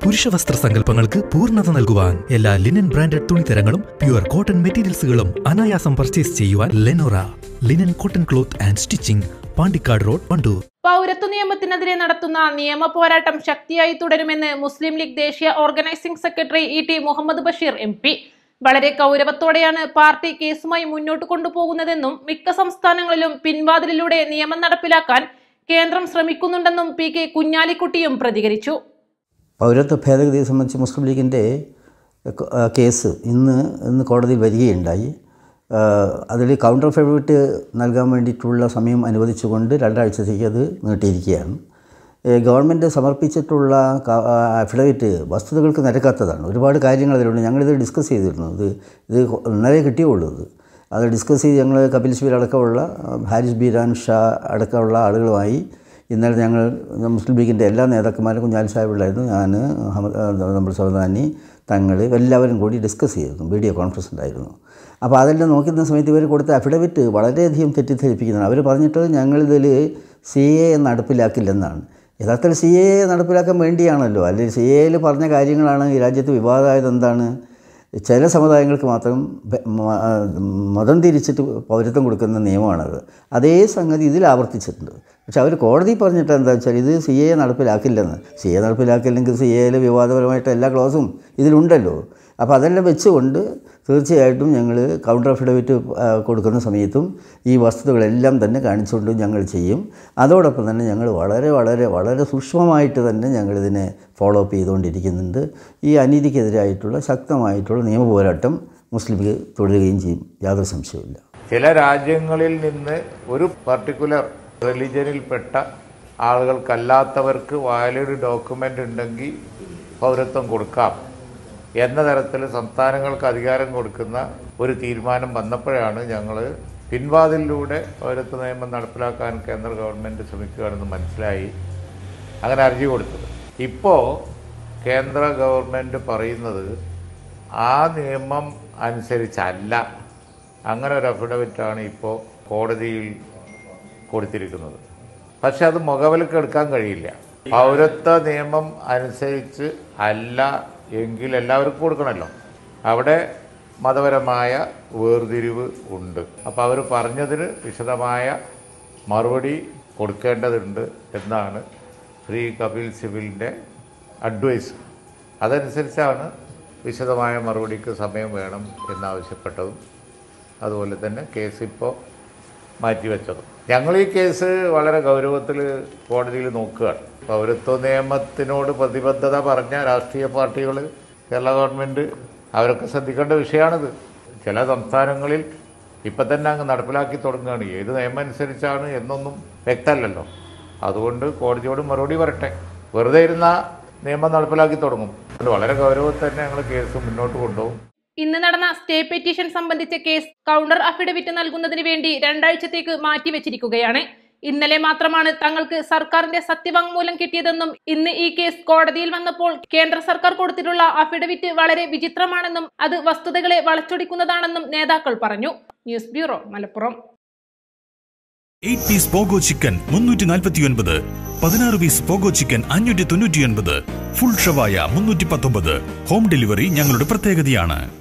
പുരുഷ വസ്ത്ര സങ്കല്പങ്ങൾക്ക് പൂർണ്ണത നൽകുവാൻ എല്ലാ ലിനൻ ബ്രാൻഡഡ് തുണിത്തരങ്ങളും പ്യുവർ കോട്ടൺ മെറ്റീരിയൽസുകളും അനായാസം പർച്ചേസ് ചെയ്യുവാൻ Lenora linen cotton cloth and stitching Pandikkad road Wandoor പൗരത്വ നിയമത്തിനെതിരെ നടത്തുന്ന നിയമ പോരാട്ടം ശക്തിയായി തുടരുമെന്ന് മുസ്ലിം ലീഗ് ദേശീയ organising secretary E T Muhammad Basheer M P വളരെ ഗൗരവത്തോടെയാണ് പാർട്ടി കേസുമായി മുന്നോട്ട് കൊണ്ടുപോകുന്നതെന്നും മിക്ക സംസ്ഥാനങ്ങളിലും പിൻവാതിലിലൂടെ നിയമം നടപ്പിലാക്കാൻ കേന്ദ്രം ശ്രമിക്കുന്നുണ്ടെന്നും പി കെ കുഞ്ഞാലിക്കുട്ടിയും പ്രതികരിച്ചു പൗരത്വ ഭേദഗതിയെ സംബന്ധിച്ച് മുസ്ലിം ലീഗിൻ്റെ ആ, കേസ് ഇന്ന് ഇന്ന് കോടതിയിൽ വരികയുണ്ടായി അതിൽ കൗണ്ടർ അഫിഡവിറ്റ് നൽകാൻ വേണ്ടിയിട്ടുള്ള സമയം അനുവദിച്ചുകൊണ്ട് രണ്ടാഴ്ചത്തേക്ക് അത് നീട്ടിയിരിക്കുകയാണ് ഏ, ഗവൺമെൻറ് സമർപ്പിച്ചിട്ടുള്ള ക- ആ, അഫിഡവിറ്റ് വസ്തുതകൾക്ക് നിരക്കാത്തതാണ് ഒരുപാട് കാര്യങ്ങൾ അതിലുണ്ട് ഞങ്ങളിത് ഡിസ്കസ് ചെയ്തിരുന്നു ഇത് ഇത് ഇന്നലെ കിട്ടിയുള്ളൂ ഇത് അത് ഡിസ്കസ് ചെയ്ത് ഞങ്ങൾ കപിൽ സിബിൽ അടക്കമുള്ള ആ, ഹാരിസ് ബീരാൻ ഷാ അടക്കമുള്ള ആളുകളുമായി ഇന്നലെ ഞങ്ങൾ മുസ്ലിം ലീഗിൻ്റെ എല്ലാ നേതാക്കന്മാരും കുഞ്ഞാലി സാഹിബുള്ളായിരുന്നു ഞാൻ അഹമ്മദ് ആ, നമ്മുടെ സൗദാനി തങ്ങൾ എല്ലാവരും കൂടി ഡിസ്കസ് ചെയ്തിരുന്നു വീഡിയോ കോൺഫറൻസ് ഉണ്ടായിരുന്നു അപ്പോൾ അതെല്ലാം നോക്കുന്ന സമയത്ത് ഇവർ കൊടുത്ത അഫിഡവിറ്റ് വളരെയധികം തെറ്റിദ്ധരിപ്പിക്കുന്നതാണ് അവർ പറഞ്ഞിട്ട് ഞങ്ങളിതിൽ സി എ നടപ്പിലാക്കില്ലെന്നാണ് യഥാർത്ഥത്തിൽ സി എ നടപ്പിലാക്കാൻ വേണ്ടിയാണല്ലോ അല്ലെങ്കിൽ സി എയിൽ പറഞ്ഞ കാര്യങ്ങളാണ് ഈ രാജ്യത്ത് വിവാദമായത് എന്താണ് ചില സമുദായങ്ങൾക്ക് മാത്രം ബ- മ- ആ, മതം തിരിച്ചിട്ട് പൗരത്വം കൊടുക്കുന്ന നിയമമാണത് അതേ സംഗതി ഇതിൽ ആവർത്തിച്ചിട്ടുണ്ട് പക്ഷെ അവർ കോടതി പറഞ്ഞിട്ട് എന്താ വെച്ചാൽ ഇത് സി എ നടപ്പിലാക്കില്ലെന്ന് സി എ നടപ്പിലാക്കില്ലെങ്കിൽ സി എയിൽ വിവാദപരമായിട്ട് എല്ലാ ക്ലോസും ഇതിലുണ്ടല്ലോ അപ്പോൾ അതെല്ലാം വെച്ചുകൊണ്ട് തീർച്ചയായിട്ടും ഞങ്ങൾ കൗണ്ടർ അഫിഡവിറ്റ് ആ, കൊടുക്കുന്ന സമയത്തും ഈ വസ്തുതകളെല്ലാം തന്നെ കാണിച്ചുകൊണ്ട് ഞങ്ങൾ ചെയ്യും അതോടൊപ്പം തന്നെ ഞങ്ങൾ വളരെ വളരെ വളരെ സൂക്ഷ്മമായിട്ട് തന്നെ ഞങ്ങളിതിനെ ഫോളോ അപ്പ് ചെയ്തുകൊണ്ടിരിക്കുന്നുണ്ട് ഈ അനീതിക്കെതിരായിട്ടുള്ള ശക്തമായിട്ടുള്ള നിയമ പോരാട്ടം മുസ്ലിം ലീഗ് തുടരുകയും ചെയ്യും യാതൊരു സംശയവുമില്ല ചില രാജ്യങ്ങളിൽ നിന്ന് ഒരു പർട്ടിക്കുലർ റിലിജനിൽപ്പെട്ട ആളുകൾക്കല്ലാത്തവർക്ക് വാലിഡ് ഡോക്യുമെൻ്റ് ഉണ്ടെങ്കിൽ പൗരത്വം കൊടുക്കാം എന്ന തരത്തിൽ സംസ്ഥാനങ്ങൾക്ക് അധികാരം കൊടുക്കുന്ന ഒരു തീരുമാനം വന്നപ്പോഴാണ് ഞങ്ങൾ പിൻവാതിലൂടെ പൗരത്വ നിയമം നടപ്പിലാക്കാൻ കേന്ദ്ര ഗവൺമെൻറ് ശ്രമിക്കുകയാണെന്ന് മനസ്സിലായി അങ്ങനെ അർജി കൊടുത്തത് ഇപ്പോൾ കേന്ദ്ര ഗവൺമെൻറ് പറയുന്നത് ആ നിയമം അനുസരിച്ചല്ല അങ്ങനെ ഒരു അഫിഡവിറ്റാണ് ഇപ്പോൾ കോടതിയിൽ കൊടുത്തിരിക്കുന്നത് പക്ഷെ അത് മുഖവിലക്ക് എടുക്കാൻ കഴിയില്ല പൗരത്വ നിയമം അനുസരിച്ച് അല്ല എങ്കിൽ എല്ലാവർക്കും കൊടുക്കണമല്ലോ അവിടെ മതപരമായ വേർതിരിവ് ഉണ്ട് അപ്പോൾ അവർ പറഞ്ഞതിന് വിശദമായ മറുപടി കൊടുക്കേണ്ടതുണ്ട് എന്നാണ് ശ്രീ കപിൽ സിബിലിൻ്റെ അഡ്വൈസ് അതനുസരിച്ചാണ് വിശദമായ മറുപടിക്ക് സമയം വേണം എന്നാവശ്യപ്പെട്ടതും അതുപോലെ തന്നെ കേസ് ഇപ്പോൾ മാറ്റിവെച്ചതും ഞങ്ങൾ ഈ കേസ് വളരെ ഗൗരവത്തിൽ കോടതിയിൽ നോക്കുകയാണ് പൗരത്വ നിയമത്തിനോട് പ്രതിബദ്ധത പറഞ്ഞ രാഷ്ട്രീയ പാർട്ടികൾ കേരള ഗവൺമെൻറ് അവരൊക്കെ ശ്രദ്ധിക്കേണ്ട വിഷയമാണിത് ചില സംസ്ഥാനങ്ങളിൽ ഇപ്പം തന്നെ അങ്ങ് നടപ്പിലാക്കി തുടങ്ങുകയാണ് ഏത് നിയമം അനുസരിച്ചാണ് എന്നൊന്നും വ്യക്തമല്ലല്ലോ അതുകൊണ്ട് കോടതിയോട് മറുപടി വരട്ടെ വെറുതെ ഇരുന്ന നിയമം നടപ്പിലാക്കി തുടങ്ങും അതുകൊണ്ട് വളരെ ഗൗരവത്തിൽ തന്നെ ഞങ്ങൾ കേസ് മുന്നോട്ട് കൊണ്ടുപോകും ഇന്ന് നടന്ന സ്റ്റേ പെറ്റീഷൻ സംബന്ധിച്ച കേസ് കൗണ്ടർ അഫിഡവിറ്റ് നൽകുന്നതിന് വേണ്ടി രണ്ടാഴ്ചത്തേക്ക് മാറ്റിവെച്ചിരിക്കുകയാണ് ഇന്നലെ മാത്രമാണ് തങ്ങൾക്ക് സർക്കാരിന്റെ സത്യവാങ്മൂലം കിട്ടിയതെന്നും ഇന്ന് ഈ കേസ് കോടതിയിൽ വന്നപ്പോൾ കേന്ദ്ര സർക്കാർ കൊടുത്തിട്ടുള്ള അഫിഡവിറ്റ് വളരെ വിചിത്രമാണെന്നും അത് വസ്തുതകളെ വളച്ചൊടിക്കുന്നതാണെന്നും നേതാക്കൾ പറഞ്ഞു news bureau Malappuram eight piece Pogo chicken മുന്നൂറ്റി നാൽപ്പത്തി ഒൻപത് പതിനാറ് പീസ് പോഗോ ചിക്കൻ അഞ്ഞൂറ്റി തൊണ്ണൂറ്റി ഒൻപത് ഫുൾ ഷവായ മുന്നൂറ്റി പത്തൊമ്പത് ഹോം ഡെലിവറി ഞങ്ങളുടെ പ്രത്യേകതയാണ്